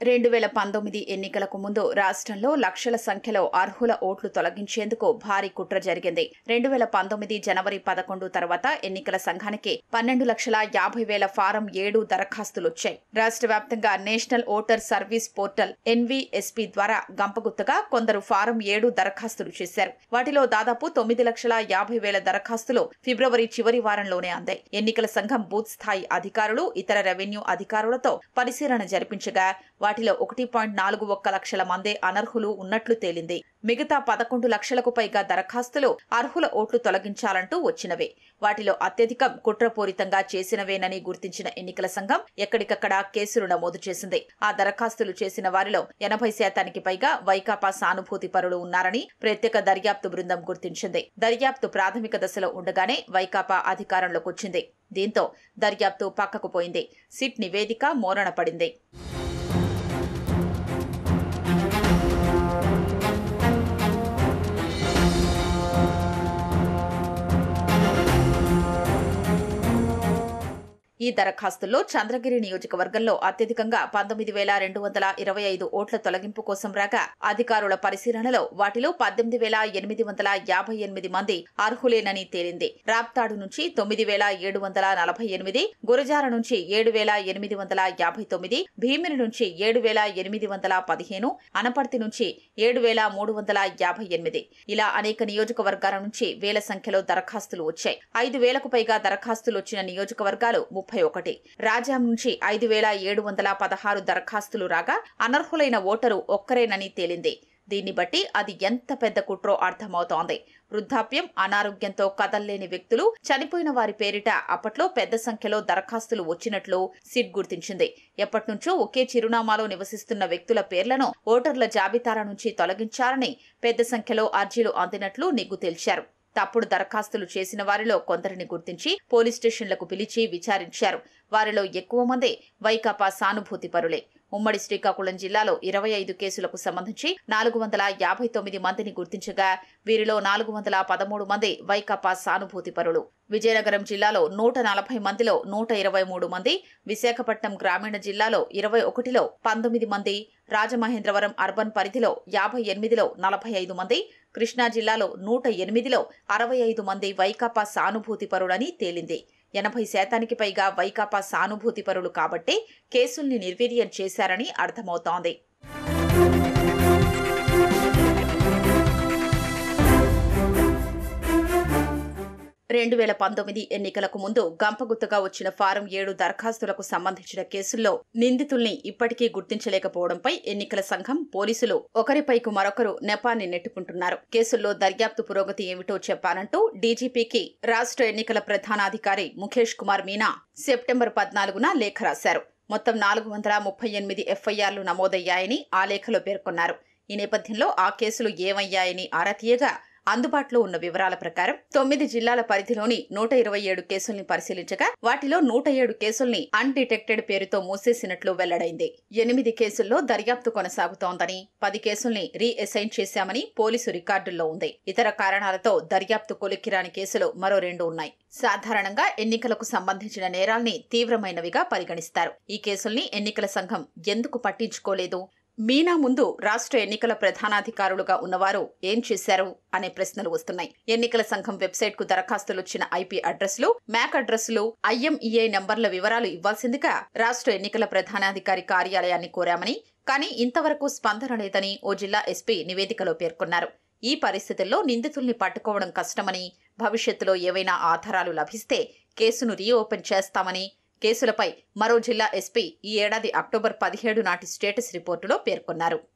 రెండు వేల పంతొమ్మిది ఎన్నికలకు ముందు రాష్ట్రంలో లక్షల సంఖ్యలో అర్హుల ఓట్లు తొలగించేందుకు భారీ కుట్ర జరిగింది రెండు వేల పంతొమ్మిది జనవరి పదకొండు తర్వాత ఎన్నికల సంఘానికి పన్నెండు లక్షల యాభై వేల ఫారం ఏడు దరఖాస్తులొచ్చాయి రాష్ట్ర వ్యాప్తంగా national voter service portal NVSP ద్వారా గంపగుత్తగా కొందరు ఫారం ఏడు దరఖాస్తులు చేశారు వాటిలో దాదాపు తొమ్మిది లక్షల యాభై వేల దరఖాస్తులు ఫిబ్రవరి చివరి వారంలోనే అందాయి ఎన్నికల సంఘం బూత్ స్థాయి అధికారులు ఇతర రెవెన్యూ అధికారులతో పరిశీలన జరిపించగా వాటిలో ఒకటి పాయింట్ నాలుగు ఒక్క లక్షల మందే అనర్హులు ఉన్నట్లు తేలింది మిగతా పదకొండు లక్షలకు పైగా దరఖాస్తులు అర్హుల ఓట్లు తొలగించాలంటూ వచ్చినవే వాటిలో అత్యధికం కుట్రపూరితంగా చేసినవేనని గుర్తించిన ఎన్నికల సంఘం ఎక్కడికక్కడ కేసులు నమోదు చేసింది ఆ దరఖాస్తులు చేసిన వారిలో ఎనభై శాతానికి పైగా వైకాపా సానుభూతి పరులు ఉన్నారని ప్రత్యేక దర్యాప్తు బృందం గుర్తించింది దర్యాప్తు ప్రాథమిక దశలో ఉండగానే వైకాపా అధికారంలోకి వచ్చింది దీంతో దర్యాప్తు పక్కకు పోయింది సిట్ నివేదిక మోరణ పడింది ఈ దరఖాస్తుల్లో చంద్రగిరి నియోజకవర్గంలో అత్యధికంగా పంతొమ్మిది వేల రెండు వందల ఇరవై ఐదు ఓట్ల తొలగింపు కోసం రాగా అధికారుల పరిశీలనలో వాటిలో పద్దెనిమిది వేల ఎనిమిది వందల యాభై ఎనిమిది మంది అర్హులేనని తేలింది రాప్తాడు నుంచి తొమ్మిది వేల ఏడు వందల నలభై ఎనిమిది గురజార నుంచి ఏడు వేల ఎనిమిది వందల యాభై తొమ్మిది భీమిని నుంచి ఏడు వేల ఎనిమిది వందల పదిహేను అనపర్తి నుంచి ఏడు వేల మూడు వందల యాభై ఎనిమిది ఇలా అనేక నియోజకవర్గాల నుంచి వేల సంఖ్యలో దరఖాస్తులు వచ్చాయి ఐదు వేలకు పైగా దరఖాస్తులు వచ్చిన నియోజకవర్గాలు ముప్పై ఒకటి రాజాం నుంచి ఐదు వేల ఏడు వందల పదహారు దరఖాస్తులు రాగా అనర్హులైన ఓటరు ఒక్కరేనని తేలింది దీన్ని బట్టి అది ఎంత పెద్ద కుట్రో అర్థమవుతోంది వృద్ధాప్యం అనారోగ్యంతో కదల్లేని వ్యక్తులు చనిపోయిన వారి పేరిట అప్పట్లో పెద్ద సంఖ్యలో దరఖాస్తులు వచ్చినట్లు సిట్ గుర్తించింది ఎప్పటినుంచో ఒకే చిరునామాలో నివసిస్తున్న వ్యక్తుల పేర్లను ఓటర్ల జాబితాల నుంచి తొలగించాలని పెద్ద సంఖ్యలో అర్జీలు అందినట్లు నిగ్గు తేల్చారు తప్పుడు దరఖాస్తులు చేసిన వారిలో కొందరిని గుర్తించి పోలీస్ స్టేషన్లకు పిలిచి విచారించారు వారిలో ఎక్కువ మంది వైకాపా సానుభూతి పరులే ఉమ్మడి శ్రీకాకుళం జిల్లాలో ఇరవై ఐదు కేసులకు సంబంధించి నాలుగు వందల యాభై తొమ్మిది మందిని గుర్తించగా వీరిలో నాలుగు వందల పదమూడు మంది వైకాపా సానుభూతి పరులు విజయనగరం జిల్లాలో నూట నలభై మందిలో నూట ఇరవై మూడు మంది విశాఖపట్నం గ్రామీణ జిల్లాలో ఇరవై ఒకటిలో పంతొమ్మిది మంది రాజమహేంద్రవరం అర్బన్ పరిధిలో యాభై ఎనిమిదిలో నలభై ఐదు మంది కృష్ణా జిల్లాలో నూట ఎనిమిదిలో అరవై ఐదు మంది వైకాపా సానుభూతి పరులని తేలింది ఎనభై శాతానికి పైగా వైకాపా సానుభూతి పరులు కాబట్టే కేసుల్ని నిర్వీర్యం చేశారని అర్థమవుతోంది రెండు వేల పంతొమ్మిది ఎన్నికలకు ముందు గంపగుత్తగా వచ్చిన ఫారం ఏడు దరఖాస్తులకు సంబంధించిన కేసుల్లో నిందితుల్ని ఇప్పటికీ గుర్తించలేకపోవడంపై ఎన్నికల సంఘం పోలీసులు ఒకరిపైకు మరొకరు నెపాన్ని నెట్టుకుంటున్నారు కేసుల్లో దర్యాప్తు పురోగతి ఏమిటో చెప్పాలంటూ డీజీపీకి రాష్ట్ర ఎన్నికల ప్రధానాధికారి ముఖేష్ కుమార్ మీనా సెప్టెంబర్ పద్నాలుగున లేఖ రాశారు మొత్తం నాలుగు వందల ముప్పై ఎనిమిది ఎఫ్ఐఆర్లు నమోదయ్యాయని ఆ లేఖలో పేర్కొన్నారు ఈ నేపథ్యంలో ఆ కేసులు ఏమయ్యాయని ఆరా తీయగా అందుబాటులో ఉన్న వివరాల ప్రకారం తొమ్మిది జిల్లాల పరిధిలోని నూట ఇరవై ఏడు కేసుల్ని పరిశీలించగా వాటిలో నూట ఏడు కేసుల్ని అన్డిటెక్టెడ్ పేరుతో మూసేసినట్లు వెల్లడైంది ఎనిమిది కేసుల్లో దర్యాప్తు కొనసాగుతోందని పది కేసుల్ని రీఅసైన్ చేశామని పోలీసు రికార్డుల్లో ఉంది ఇతర కారణాలతో దర్యాప్తు కొలిక్కిరాని కేసులు మరో రెండు ఉన్నాయి సాధారణంగా ఎన్నికలకు సంబంధించిన నేరాల్ని తీవ్రమైనవిగా పరిగణిస్తారు ఈ కేసుల్ని ఎన్నికల సంఘం ఎందుకు పట్టించుకోలేదు మీనా ముందు రాష్ట్ర ఎన్నికల ప్రధానాధికారులుగా ఉన్నవారు ఏం చేశారు అనే ప్రశ్నలు వస్తున్నాయి ఎన్నికల సంఘం వెబ్సైట్ కు దరఖాస్తులొచ్చిన ఐపీ అడ్రస్లు మ్యాక్ అడ్రస్లు ఐఎంఈఐ నంబర్ల వివరాలు ఇవ్వాల్సిందిగా రాష్ట్ర ఎన్నికల ప్రధానాధికారి కార్యాలయాన్ని కోరామని కానీ ఇంతవరకు స్పందన లేదని ఓ జిల్లా ఎస్పీ నివేదికలో పేర్కొన్నారు ఈ పరిస్థితుల్లో నిందితుల్ని పట్టుకోవడం కష్టమని భవిష్యత్తులో ఏవైనా ఆధారాలు లభిస్తే కేసును రీఓపెన్ చేస్తామని కేసులపై మరో జిల్లా ఎస్పీ ఈ ఏడాది అక్టోబర్ పదిహేడు నాటి స్టేటస్ రిపోర్టులో పేర్కొన్నారు